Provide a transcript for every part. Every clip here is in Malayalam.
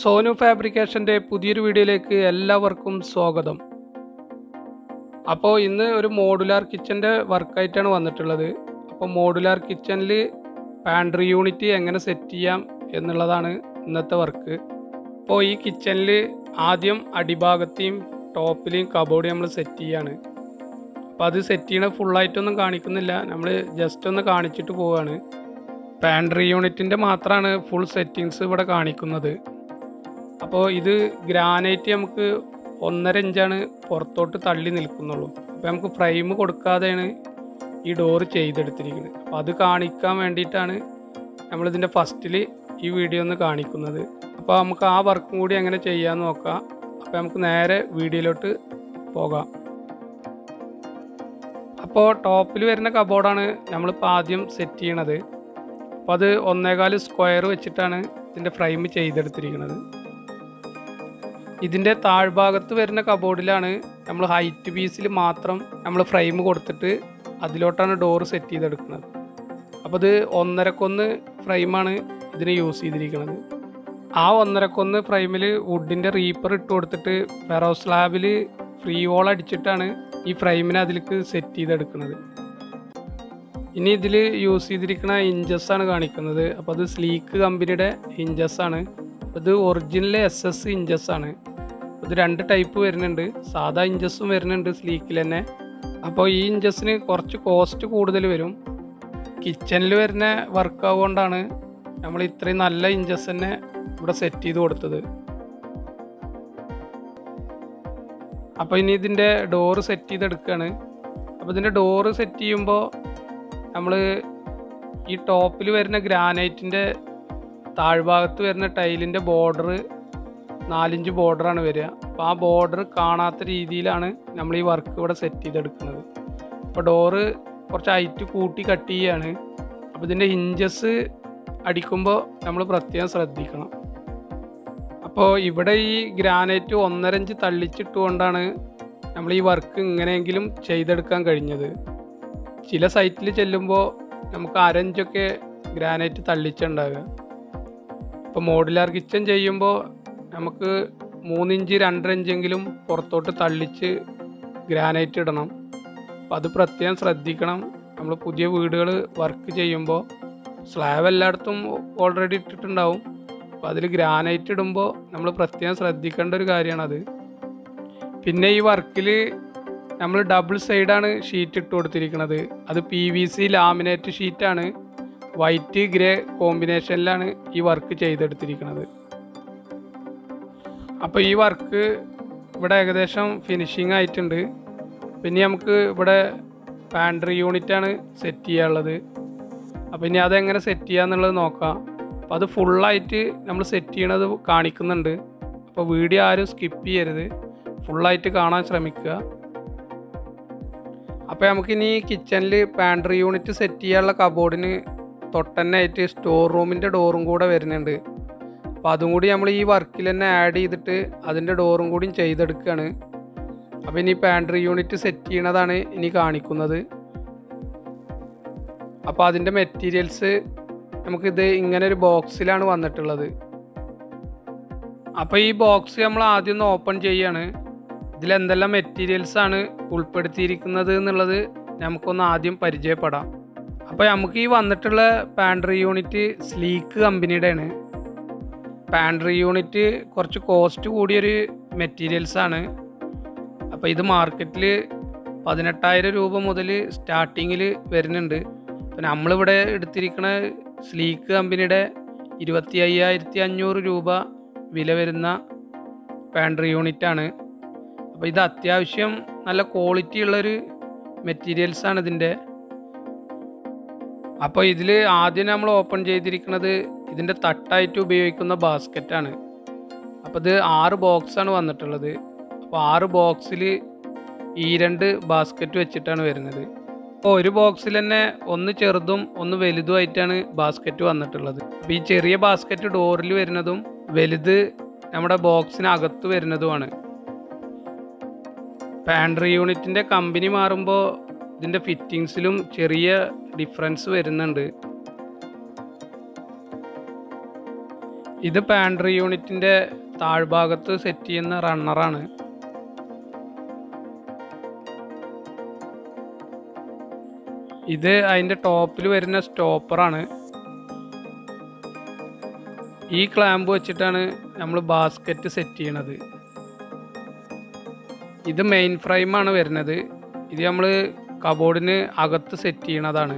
സോനു ഫാബ്രിക്കേഷൻ്റെ പുതിയൊരു വീഡിയോയിലേക്ക് എല്ലാവർക്കും സ്വാഗതം അപ്പോൾ ഇന്ന് ഒരു മോഡുലാർ കിച്ചൻ്റെ വർക്കായിട്ടാണ് വന്നിട്ടുള്ളത് അപ്പോൾ മോഡുലാർ കിച്ചണിൽ പാൻട്രി യൂണിറ്റ് എങ്ങനെ സെറ്റ് ചെയ്യാം എന്നുള്ളതാണ് ഇന്നത്തെ വർക്ക് അപ്പോൾ ഈ കിച്ചണിൽ ആദ്യം അടിഭാഗത്തെയും ടോപ്പിലെയും കബോർഡ് നമ്മൾ സെറ്റ് ചെയ്യാണ് അപ്പോൾ അത് സെറ്റ് ചെയ്യണ ഫുള്ളായിട്ടൊന്നും കാണിക്കുന്നില്ല നമ്മൾ ജസ്റ്റ് ഒന്ന് കാണിച്ചിട്ട് പോവുകയാണ് പാൻട്രി യൂണിറ്റിൻ്റെ മാത്രമാണ് ഫുൾ സെറ്റിങ്സ് ഇവിടെ കാണിക്കുന്നത് അപ്പോൾ ഇത് ഗ്രാനൈറ്റ് നമുക്ക് ഒന്നര ഇഞ്ചാണ് പുറത്തോട്ട് തള്ളി നിൽക്കുന്നുള്ളൂ അപ്പോൾ നമുക്ക് ഫ്രെയിം കൊടുക്കാതെയാണ് ഈ ഡോറ് ചെയ്തെടുത്തിരിക്കുന്നത് അപ്പോൾ അത് കാണിക്കാൻ വേണ്ടിയിട്ടാണ് നമ്മളിതിൻ്റെ ഫസ്റ്റിൽ ഈ വീഡിയോ ഒന്ന് കാണിക്കുന്നത് അപ്പോൾ നമുക്ക് ആ വർക്കും കൂടി എങ്ങനെ ചെയ്യാമെന്ന് നോക്കാം അപ്പോൾ നമുക്ക് നേരെ വീഡിയോയിലോട്ട് പോകാം അപ്പോൾ ടോപ്പിൽ വരുന്ന കബോർഡാണ് നമ്മളിപ്പോൾ ആദ്യം സെറ്റ് ചെയ്യണത് അപ്പോൾ അത് ഒന്നേകാല് സ്ക്വയർ വെച്ചിട്ടാണ് ഇതിൻ്റെ ഫ്രെയിം ചെയ്തെടുത്തിരിക്കുന്നത് ഇതിൻ്റെ താഴ്ഭാഗത്ത് വരുന്ന കബോർഡിലാണ് നമ്മൾ ഹൈറ്റ് പീസിൽ മാത്രം നമ്മൾ ഫ്രെയിം കൊടുത്തിട്ട് അതിലോട്ടാണ് ഡോർ സെറ്റ് ചെയ്തെടുക്കുന്നത് അപ്പോൾ ഇത് ഒന്നരക്കൊന്ന് ഫ്രെയിമാണ് ഇതിന് യൂസ് ചെയ്തിരിക്കുന്നത് ആ ഒന്നരക്കൊന്ന് ഫ്രെയിമിൽ വുഡിൻ്റെ റീപ്പർ ഇട്ട് കൊടുത്തിട്ട് ഫെറോ സ്ലാബിൽ ഫ്രീ വോൾ അടിച്ചിട്ടാണ് ഈ ഫ്രെയിമിനെ അതിലേക്ക് സെറ്റ് ചെയ്തെടുക്കുന്നത് ഇനി ഇതിൽ യൂസ് ചെയ്തിരിക്കുന്ന ഇഞ്ചസ് ആണ് കാണിക്കുന്നത് അപ്പോൾ അത് സ്ലീക്ക് കമ്പനിയുടെ ഇഞ്ചസ് ആണ് ഇത് ഒറിജിനൽ എസ് എസ് ഇഞ്ചസ് ആണ് ഇത് രണ്ട് ടൈപ്പ് വരുന്നുണ്ട് സാധാ ഇഞ്ചസും വരുന്നുണ്ട് സ്ലീക്കിൽ തന്നെ അപ്പോൾ ഈ ഇഞ്ചസിന് കുറച്ച് കോസ്റ്റ് കൂടുതൽ വരും കിച്ചണിൽ വരുന്ന വർക്ക് ആവുകൊണ്ടാണ് നമ്മൾ ഇത്രയും നല്ല ഇഞ്ചസ് തന്നെ ഇവിടെ സെറ്റ് ചെയ്ത് കൊടുത്തത് അപ്പോൾ ഇനി ഇതിൻ്റെ ഡോറ് സെറ്റ് ചെയ്തെടുക്കുകയാണ് അപ്പോൾ ഇതിൻ്റെ ഡോറ് സെറ്റ് ചെയ്യുമ്പോൾ നമ്മൾ ഈ ടോപ്പിൽ വരുന്ന ഗ്രാനൈറ്റിൻ്റെ താഴ്ഭാഗത്ത് വരുന്ന ടൈലിൻ്റെ ബോർഡർ നാലിഞ്ച് ബോർഡറാണ് വരിക അപ്പോൾ ആ ബോർഡർ കാണാത്ത രീതിയിലാണ് നമ്മൾ ഈ വർക്ക് ഇവിടെ സെറ്റ് ചെയ്തെടുക്കുന്നത് അപ്പോൾ ഡോറ് കുറച്ച് ഹൈറ്റ് കൂട്ടി കട്ട് ചെയ്യുകയാണ് അപ്പോൾ ഇതിൻ്റെ ഹിഞ്ചസ് അടിക്കുമ്പോൾ നമ്മൾ പ്രത്യേകം ശ്രദ്ധിക്കണം അപ്പോൾ ഇവിടെ ഈ ഗ്രാനൈറ്റ് ഒന്നരഞ്ച് തള്ളിച്ചിട്ടുകൊണ്ടാണ് നമ്മൾ ഈ വർക്ക് ഇങ്ങനെയെങ്കിലും ചെയ്തെടുക്കാൻ കഴിഞ്ഞത് ചില സൈറ്റിൽ ചെല്ലുമ്പോൾ നമുക്ക് അരഞ്ചൊക്കെ ഗ്രാനൈറ്റ് തള്ളിച്ചുണ്ടാകുക ഇപ്പോൾ മോഡുലാർ കിച്ചൺ ചെയ്യുമ്പോൾ നമുക്ക് മൂന്നിഞ്ച് രണ്ടര ഇഞ്ചെങ്കിലും പുറത്തോട്ട് തള്ളിച്ച് ഗ്രാനൈറ്റ് ഇടണം അപ്പോൾ അത് പ്രത്യേകം ശ്രദ്ധിക്കണം നമ്മൾ പുതിയ വീടുകൾ വർക്ക് ചെയ്യുമ്പോൾ സ്ലാബ് എല്ലായിടത്തും ഓൾറെഡി ഇട്ടിട്ടുണ്ടാവും അപ്പോൾ അതിൽ ഗ്രാനൈറ്റ് ഇടുമ്പോൾ നമ്മൾ പ്രത്യേകം ശ്രദ്ധിക്കേണ്ട ഒരു കാര്യമാണത് പിന്നെ ഈ വർക്കിൽ നമ്മൾ ഡബിൾ സൈഡാണ് ഷീറ്റ് ഇട്ട് കൊടുത്തിരിക്കുന്നത് അത് പി വി സി ലാമിനേറ്റ് ഷീറ്റാണ് വൈറ്റ് ഗ്രേ കോമ്പിനേഷനിലാണ് ഈ വർക്ക് ചെയ്തെടുത്തിരിക്കുന്നത് അപ്പോൾ ഈ വർക്ക് ഇവിടെ ഏകദേശം ഫിനിഷിംഗ് ആയിട്ടുണ്ട് പിന്നെ നമുക്ക് ഇവിടെ പാൻട്രി യൂണിറ്റാണ് സെറ്റ് ചെയ്യാനുള്ളത് അപ്പോൾ ഇനി അതെങ്ങനെ സെറ്റ് ചെയ്യാന്നുള്ളത് നോക്കാം അപ്പോൾ അത് ഫുള്ളായിട്ട് നമ്മൾ സെറ്റ് ചെയ്യണത് കാണിക്കുന്നുണ്ട് അപ്പോൾ വീഡിയോ ആരും സ്കിപ്പ് ചെയ്യരുത് ഫുള്ളായിട്ട് കാണാൻ ശ്രമിക്കുക അപ്പോൾ നമുക്കിനി കിച്ചണിൽ പാൻട്രി യൂണിറ്റ് സെറ്റ് ചെയ്യാനുള്ള കബോർഡിന് തൊട്ടന്നായിട്ട് സ്റ്റോർ റൂമിൻ്റെ ഡോറും കൂടെ വരുന്നുണ്ട് അപ്പോൾ അതും കൂടി നമ്മൾ ഈ വർക്കിൽ തന്നെ ആഡ് ചെയ്തിട്ട് അതിൻ്റെ ഡോറും കൂടി ചെയ്തെടുക്കുകയാണ് അപ്പോൾ ഇനി പാൻട്രി യൂണിറ്റ് സെറ്റ് ചെയ്യണതാണ് ഇനി കാണിക്കുന്നത് അപ്പോൾ അതിൻ്റെ മെറ്റീരിയൽസ് നമുക്കിത് ഇങ്ങനെ ഒരു ബോക്സിലാണ് വന്നിട്ടുള്ളത് അപ്പോൾ ഈ ബോക്സ് നമ്മൾ ആദ്യം ഒന്ന് ഓപ്പൺ ചെയ്യാണ് ഇതിൽ എന്തെല്ലാം മെറ്റീരിയൽസ് ആണ് ഉൾപ്പെടുത്തിയിരിക്കുന്നത് എന്നുള്ളത് നമുക്കൊന്ന് ആദ്യം പരിചയപ്പെടാം അപ്പോൾ നമുക്ക് ഈ വന്നിട്ടുള്ള പാൻട്രി യൂണിറ്റ് സ്ലീക്ക് കമ്പനിയുടെയാണ് പാൻട്രി യൂണിറ്റ് കുറച്ച് കോസ്റ്റ് കൂടിയൊരു മെറ്റീരിയൽസ് ആണ് അപ്പോൾ ഇത് മാർക്കറ്റിൽ പതിനെട്ടായിരം രൂപ മുതൽ സ്റ്റാർട്ടിങ്ങിൽ വരുന്നുണ്ട് അപ്പോൾ നമ്മളിവിടെ എടുത്തിരിക്കുന്ന സ്ലീക്ക് കമ്പനിയുടെ ഇരുപത്തി അയ്യായിരത്തി അഞ്ഞൂറ് രൂപ വില വരുന്ന പാൻട്രി യൂണിറ്റാണ് അപ്പോൾ ഇത് അത്യാവശ്യം നല്ല ക്വാളിറ്റി ഉള്ളൊരു മെറ്റീരിയൽസ് ആണ് ഇതിൻ്റെ അപ്പോൾ ഇതിൽ ആദ്യം നമ്മൾ ഓപ്പൺ ചെയ്തിരിക്കുന്നത് ഇതിൻ്റെ തട്ടായിട്ട് ഉപയോഗിക്കുന്ന ബാസ്ക്കറ്റാണ് അപ്പോൾ ഇത് ആറ് ബോക്സാണ് വന്നിട്ടുള്ളത് അപ്പോൾ ആറ് ബോക്സിൽ ഈ രണ്ട് ബാസ്ക്കറ്റ് വെച്ചിട്ടാണ് വരുന്നത് അപ്പോൾ ഒരു ബോക്സിൽ തന്നെ ഒന്ന് ചെറുതും ഒന്ന് വലുതുമായിട്ടാണ് ബാസ്ക്കറ്റ് വന്നിട്ടുള്ളത് അപ്പോൾ ഈ ചെറിയ ബാസ്ക്കറ്റ് ഡോറിൽ വരുന്നതും വലുത് നമ്മുടെ ബോക്സിനകത്ത് വരുന്നതുമാണ് പാൻട്രി യൂണിറ്റിൻ്റെ കമ്പനി മാറുമ്പോൾ ഇതിൻ്റെ ഫിറ്റിങ്സിലും ചെറിയ ഡിഫറൻസ് വരുന്നുണ്ട് ഇത് പാൻട്രി യൂണിറ്റിൻ്റെ താഴ്ഭാഗത്ത് സെറ്റ് ചെയ്യുന്ന റണ്ണറാണ് ഇത് അതിൻ്റെ ടോപ്പിൽ വരുന്ന സ്റ്റോപ്പറാണ് ഈ ക്ലാമ്പ് വെച്ചിട്ടാണ് നമ്മൾ ബാസ്ക്കറ്റ് സെറ്റ് ചെയ്യണത് ഇത് മെയിൻ ഫ്രെയിമാണ് വരുന്നത് ഇത് നമ്മൾ കബോർഡിന് അകത്ത് സെറ്റ് ചെയ്യണതാണ്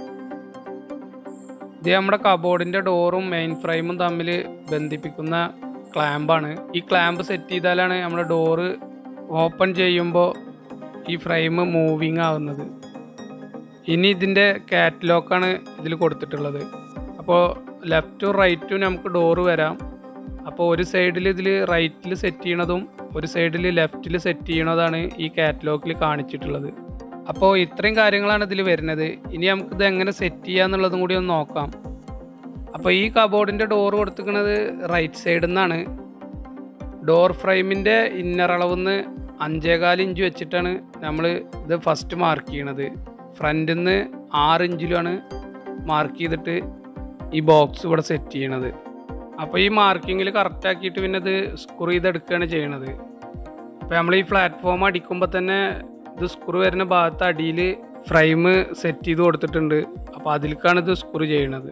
ഇത് നമ്മുടെ കബോർഡിൻ്റെ ഡോറും മെയിൻ ഫ്രെയിമും തമ്മിൽ ബന്ധിപ്പിക്കുന്ന ക്ലാമ്പാണ് ഈ ക്ലാമ്പ് സെറ്റ് ചെയ്താലാണ് നമ്മുടെ ഡോറ് ഓപ്പൺ ചെയ്യുമ്പോൾ ഈ ഫ്രെയിം മൂവിങ് ആവുന്നത് ഇനി ഇതിൻ്റെ കാറ്റലോക്കാണ് ഇതിൽ കൊടുത്തിട്ടുള്ളത് അപ്പോൾ ലെഫ്റ്റും റൈറ്റും നമുക്ക് ഡോറ് വരാം അപ്പോൾ ഒരു സൈഡിൽ ഇതിൽ റൈറ്റിൽ സെറ്റ് ചെയ്യണതും ഒരു സൈഡിൽ ലെഫ്റ്റിൽ സെറ്റ് ചെയ്യണതാണ് ഈ കാറ്റലോഗിൽ കാണിച്ചിട്ടുള്ളത് അപ്പോൾ ഇത്രയും കാര്യങ്ങളാണ് ഇതിൽ വരുന്നത് ഇനി നമുക്കിത് എങ്ങനെ സെറ്റ് ചെയ്യാന്നുള്ളതും കൂടി ഒന്ന് നോക്കാം അപ്പോൾ ഈ കബോർഡിൻ്റെ ഡോർ കൊടുത്തിരിക്കുന്നത് റൈറ്റ് സൈഡിൽ നിന്നാണ് ഡോർ ഫ്രെയിമിൻ്റെ ഇന്നർ അളവുന്ന് അഞ്ചേകാൽ ഇഞ്ച് വെച്ചിട്ടാണ് നമ്മൾ ഇത് ഫസ്റ്റ് മാർക്ക് ചെയ്യണത് ഫ്രണ്ടിൽ നിന്ന് ആറ് ഇഞ്ചിലാണ് മാർക്ക് ചെയ്തിട്ട് ഈ ബോക്സ് ഇവിടെ സെറ്റ് ചെയ്യണത് അപ്പോൾ ഈ മാർക്കിങ്ങിൽ കറക്റ്റ് ആക്കിയിട്ട് പിന്നെ ഇത് സ്ക്രൂ ചെയ്തെടുക്കുകയാണ് ചെയ്യണത് അപ്പോൾ നമ്മൾ ഈ പ്ലാറ്റ്ഫോം അടിക്കുമ്പോൾ തന്നെ ഇത് സ്ക്രൂ വരുന്ന ഭാഗത്ത് അടിയിൽ ഫ്രെയിം സെറ്റ് ചെയ്ത് കൊടുത്തിട്ടുണ്ട് അപ്പോൾ അതിലേക്കാണ് ഇത് സ്ക്രൂ ചെയ്യണത്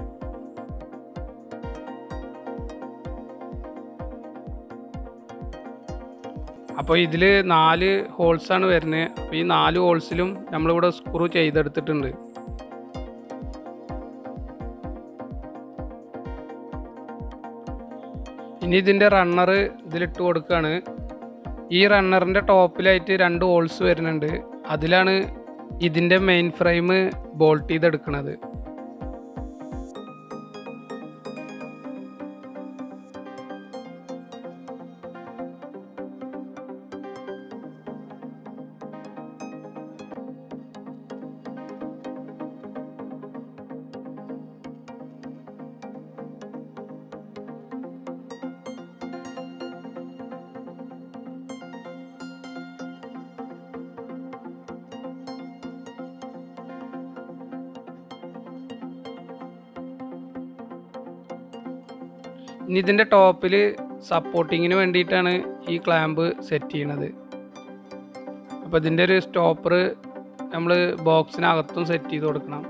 അപ്പോൾ ഇതിൽ നാല് ഹോൾസാണ് വരുന്നത് അപ്പോൾ ഈ നാല് ഹോൾസിലും നമ്മളിവിടെ സ്ക്രൂ ചെയ്തെടുത്തിട്ടുണ്ട് ഇനി ഇതിൻ്റെ റണ്ണർ ഇതിലിട്ട് കൊടുക്കുകയാണ് ഈ റണ്ണറിൻ്റെ ടോപ്പിലായിട്ട് രണ്ട് ഹോൾസ് വരുന്നുണ്ട് അതിലാണ് ഇതിൻ്റെ മെയിൻ ഫ്രെയിം ബോൾട്ട് ചെയ്തെടുക്കുന്നത് ഇനി ഇതിൻ്റെ ടോപ്പിൽ സപ്പോർട്ടിങ്ങിന് വേണ്ടിയിട്ടാണ് ഈ ക്ലാമ്പ് സെറ്റ് ചെയ്യണത് അപ്പോൾ ഇതിൻ്റെ ഒരു സ്റ്റോപ്പർ നമ്മൾ ബോക്സിനകത്തും സെറ്റ് ചെയ്ത് കൊടുക്കണം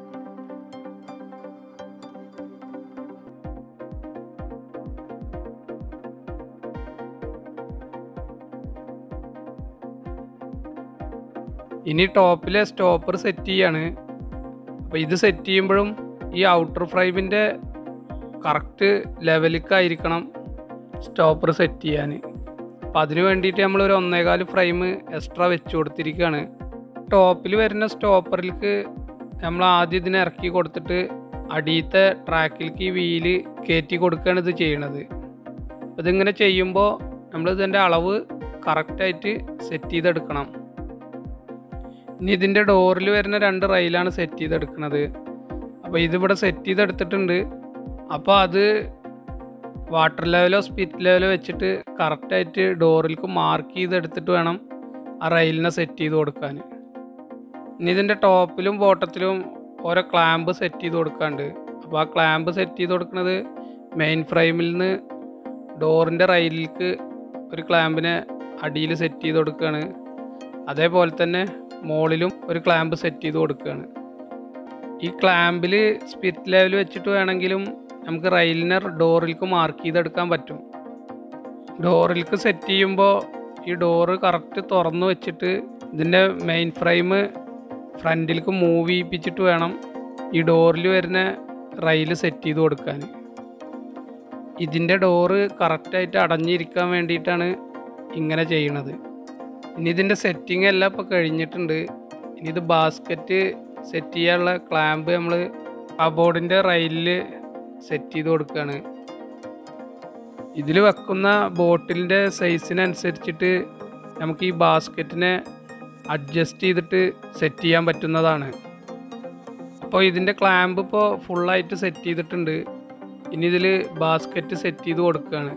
ഇനി ടോപ്പിലെ സ്റ്റോപ്പർ സെറ്റ് ചെയ്യാണ് അപ്പോൾ ഇത് സെറ്റ് ചെയ്യുമ്പോഴും ഈ ഔട്ടർ ഫ്രെയിമിൻ്റെ കറക്റ്റ് ലെവലിലേക്കായിരിക്കണം സ്റ്റോപ്പർ സെറ്റ് ചെയ്യാൻ അപ്പം അതിന് വേണ്ടിയിട്ട് നമ്മൾ ഒരു ഒന്നേകാൽ ഫ്രെയിം എക്സ്ട്രാ വെച്ച് കൊടുത്തിരിക്കുകയാണ് ടോപ്പിൽ വരുന്ന സ്റ്റോപ്പറിലേക്ക് നമ്മൾ ആദ്യം ഇതിനെ ഇറക്കി കൊടുത്തിട്ട് അടിയത്തെ ട്രാക്കിലേക്ക് ഈ വീല് കയറ്റി കൊടുക്കുകയാണ് ഇത് ചെയ്യണത് അപ്പം ഇതിങ്ങനെ ചെയ്യുമ്പോൾ നമ്മൾ ഇതിൻ്റെ അളവ് കറക്റ്റായിട്ട് സെറ്റ് ചെയ്തെടുക്കണം ഇനി ഇതിൻ്റെ ഡോറിൽ വരുന്ന രണ്ട് റൈലാണ് സെറ്റ് ചെയ്തെടുക്കുന്നത് അപ്പോൾ ഇതിവിടെ സെറ്റ് ചെയ്തെടുത്തിട്ടുണ്ട് അപ്പോൾ അത് വാട്ടർ ലെവലോ സ്പിറ്റ് ലെവലോ വെച്ചിട്ട് കറക്റ്റായിട്ട് ഡോറിലേക്ക് മാർക്ക് ചെയ്തെടുത്തിട്ട് വേണം ആ റെയിലിനെ സെറ്റ് ചെയ്ത് കൊടുക്കാൻ ഇനി ഇതിൻ്റെ ടോപ്പിലും ബോട്ടത്തിലും ഓരോ ക്ലാമ്പ് സെറ്റ് ചെയ്ത് കൊടുക്കാണ്ട് അപ്പോൾ ആ ക്ലാമ്പ് സെറ്റ് ചെയ്ത് കൊടുക്കുന്നത് മെയിൻ ഫ്രെയിമിൽ നിന്ന് ഡോറിൻ്റെ റെയിലിലേക്ക് ഒരു ക്ലാമ്പിനെ അടിയിൽ സെറ്റ് ചെയ്ത് കൊടുക്കുകയാണ് അതേപോലെ തന്നെ മുകളിലും ഒരു ക്ലാമ്പ് സെറ്റ് ചെയ്ത് കൊടുക്കുകയാണ് ഈ ക്ലാമ്പിൽ സ്പിരിറ്റ് ലെവൽ വെച്ചിട്ട് വേണമെങ്കിലും നമുക്ക് റെയിലിനെ ഡോറിലേക്ക് മാർക്ക് ചെയ്തെടുക്കാൻ പറ്റും ഡോറിലേക്ക് സെറ്റ് ചെയ്യുമ്പോൾ ഈ ഡോറ് കറക്റ്റ് തുറന്നു വെച്ചിട്ട് ഇതിൻ്റെ മെയിൻ ഫ്രെയിം ഫ്രണ്ടിലേക്ക് മൂവ് ചെയ്യിപ്പിച്ചിട്ട് വേണം ഈ ഡോറിൽ വരുന്ന റെയിൽ സെറ്റ് ചെയ്ത് കൊടുക്കാൻ ഇതിൻ്റെ ഡോറ് കറക്റ്റായിട്ട് അടഞ്ഞിരിക്കാൻ വേണ്ടിയിട്ടാണ് ഇങ്ങനെ ചെയ്യണത് ഇനി ഇതിൻ്റെ സെറ്റിംഗ് എല്ലാം ഇപ്പോൾ കഴിഞ്ഞിട്ടുണ്ട് ഇനി ഇത് ബാസ്ക്കറ്റ് സെറ്റ് ചെയ്യാനുള്ള ക്ലാമ്പ് നമ്മൾ കബോർഡിൻ്റെ റെയിലിൽ സെറ്റ് ചെയ്ത് കൊടുക്കുകയാണ് ഇതിൽ വെക്കുന്ന ബോട്ടിലിൻ്റെ സൈസിനനുസരിച്ചിട്ട് നമുക്ക് ഈ ബാസ്ക്കറ്റിനെ അഡ്ജസ്റ്റ് ചെയ്തിട്ട് സെറ്റ് ചെയ്യാൻ പറ്റുന്നതാണ് അപ്പോൾ ഇതിൻ്റെ ക്ലാമ്പ് ഇപ്പോൾ ഫുള്ളായിട്ട് സെറ്റ് ചെയ്തിട്ടുണ്ട് ഇനി ഇതിൽ ബാസ്ക്കറ്റ് സെറ്റ് ചെയ്ത് കൊടുക്കുകയാണ്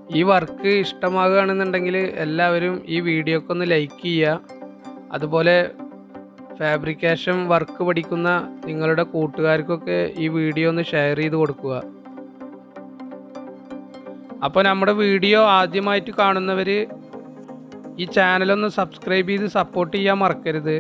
ഈ വർക്ക് ഇഷ്ടമാകുകയാണെന്നുണ്ടെങ്കിൽ എല്ലാവരും ഈ വീഡിയോക്ക് ഒന്ന് ലൈക്ക് ചെയ്യുക അതുപോലെ ഫാബ്രിക്കേഷൻ വർക്ക് പഠിക്കുന്ന നിങ്ങളുടെ കൂട്ടുകാർക്കൊക്കെ ഈ വീഡിയോ ഒന്ന് ഷെയർ ചെയ്ത് കൊടുക്കുക അപ്പോൾ നമ്മുടെ വീഡിയോ ആദ്യമായിട്ട് കാണുന്നവർ ഈ ചാനലൊന്ന് സബ്സ്ക്രൈബ് ചെയ്ത് സപ്പോർട്ട് ചെയ്യാൻ മറക്കരുത്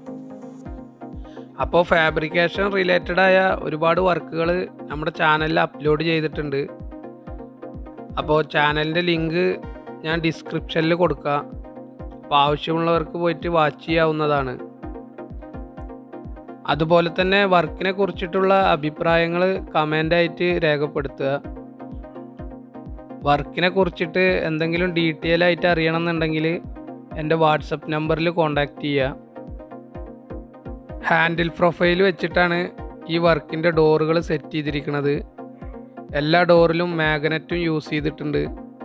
അപ്പോൾ ഫാബ്രിക്കേഷൻ റിലേറ്റഡ് ആയ ഒരുപാട് വർക്കുകൾ നമ്മുടെ ചാനലിൽ അപ്ലോഡ് ചെയ്തിട്ടുണ്ട് അപ്പോൾ ചാനലിൻ്റെ ലിങ്ക് ഞാൻ ഡിസ്ക്രിപ്ഷനിൽ കൊടുക്കാം അപ്പോൾ ആവശ്യമുള്ളവർക്ക് പോയിട്ട് വാച്ച് ചെയ്യാവുന്നതാണ് അതുപോലെ തന്നെ വർക്കിനെ കുറിച്ചിട്ടുള്ള അഭിപ്രായങ്ങൾ കമൻ്റായിട്ട് രേഖപ്പെടുത്തുക വർക്കിനെ കുറിച്ചിട്ട് എന്തെങ്കിലും ഡീറ്റെയിൽ ആയിട്ട് അറിയണമെന്നുണ്ടെങ്കിൽ എൻ്റെ വാട്സപ്പ് നമ്പറിൽ കോൺടാക്റ്റ് ചെയ്യുക ഹാൻഡിൽ പ്രൊഫൈൽ വെച്ചിട്ടാണ് ഈ വർക്കിൻ്റെ ഡോറുകൾ സെറ്റ് ചെയ്തിരിക്കുന്നത് എല്ലാ ഡോറിലും മാഗ്നറ്റും യൂസ് ചെയ്തിട്ടുണ്ട്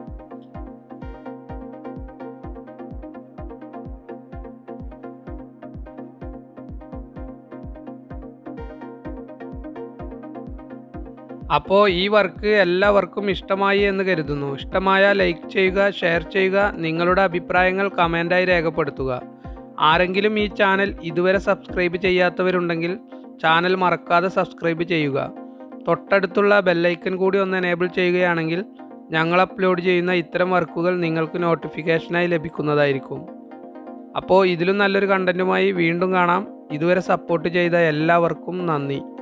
അപ്പോൾ ഈ വർക്ക് എല്ലാവർക്കും ഇഷ്ടമായി എന്ന് കരുതുന്നു ഇഷ്ടമായ ലൈക്ക് ചെയ്യുക ഷെയർ ചെയ്യുക നിങ്ങളുടെ അഭിപ്രായങ്ങൾ കമൻ്റായി രേഖപ്പെടുത്തുക ആരെങ്കിലും ഈ ചാനൽ ഇതുവരെ സബ്സ്ക്രൈബ് ചെയ്യാത്തവരുണ്ടെങ്കിൽ ചാനൽ മറക്കാതെ സബ്സ്ക്രൈബ് ചെയ്യുക തൊട്ടടുത്തുള്ള ബെല്ലൈക്കൻ കൂടി ഒന്ന് എനേബിൾ ചെയ്യുകയാണെങ്കിൽ ഞങ്ങൾ അപ്ലോഡ് ചെയ്യുന്ന ഇത്തരം വർക്കുകൾ നിങ്ങൾക്ക് നോട്ടിഫിക്കേഷനായി ലഭിക്കുന്നതായിരിക്കും അപ്പോൾ ഇതിലും നല്ലൊരു കണ്ടൻറ്റുമായി വീണ്ടും കാണാം ഇതുവരെ സപ്പോർട്ട് ചെയ്ത എല്ലാവർക്കും നന്ദി